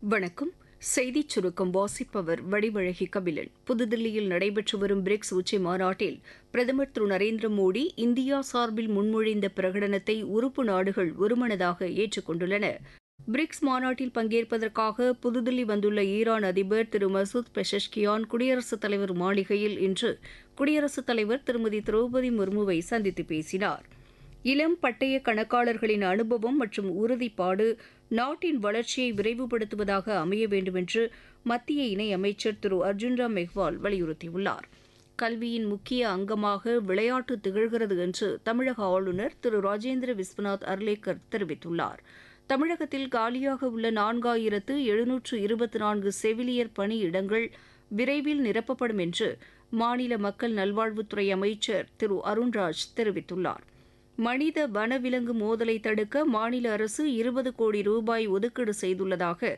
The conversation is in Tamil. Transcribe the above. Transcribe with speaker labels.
Speaker 1: வணக்கம் செய்திச் சுருக்கம் வாசிப்பவர் வடிவழகி கபிலன் புதுதில்லியில் நடைபெற்று வரும் பிரிக்ஸ் உச்சி மாநாட்டில் பிரதமர் திரு நரேந்திர மோடி இந்தியா சார்பில் முன்மொழிந்த பிரகடனத்தை உறுப்பு நாடுகள் ஒருமனதாக ஏற்றுக்கொண்டுள்ளன பிரிக்ஸ் மாநாட்டில் பங்கேற்பதற்காக புதுதில்லி வந்துள்ள ஈரான் அதிபர் திரு மசூத் பெஷஷ்கியான் குடியரசுத் தலைவர் மாளிகையில் இன்று குடியரசுத் தலைவர் திருமதி திரௌபதி முர்முவை சந்தித்து பேசினார் இளம் பட்டய கணக்காளர்களின் அனுபவம் மற்றும் உறுதிப்பாடு நாட்டின் வளர்ச்சியை விரைவுபடுத்துவதாக அமைய வேண்டுமென்று மத்திய இணையமைச்சர் திரு அர்ஜுன் ராம் மெஹ்வால் வலியுறுத்தியுள்ளார் கல்வியின் முக்கிய அங்கமாக விளையாட்டு திகழ்கிறது என்று தமிழக ஆளுநர் திரு ராஜேந்திர விஸ்வநாத் அர்லேக்கர் தெரிவித்துள்ளார் தமிழகத்தில் காலியாக உள்ள நான்காயிரத்து எழுநூற்று இருபத்தி நான்கு செவிலியர் பணியிடங்கள் விரைவில் நிரப்பப்படும் என்று மாநில மக்கள் நல்வாழ்வுத்துறை அமைச்சர் திரு அருண்ராஜ் தெரிவித்துள்ளார் மனித வனவிலங்கு மோதலை தடுக்க மாநில அரசு இருபது கோடி ரூபாய் ஒதுக்கீடு செய்துள்ளதாக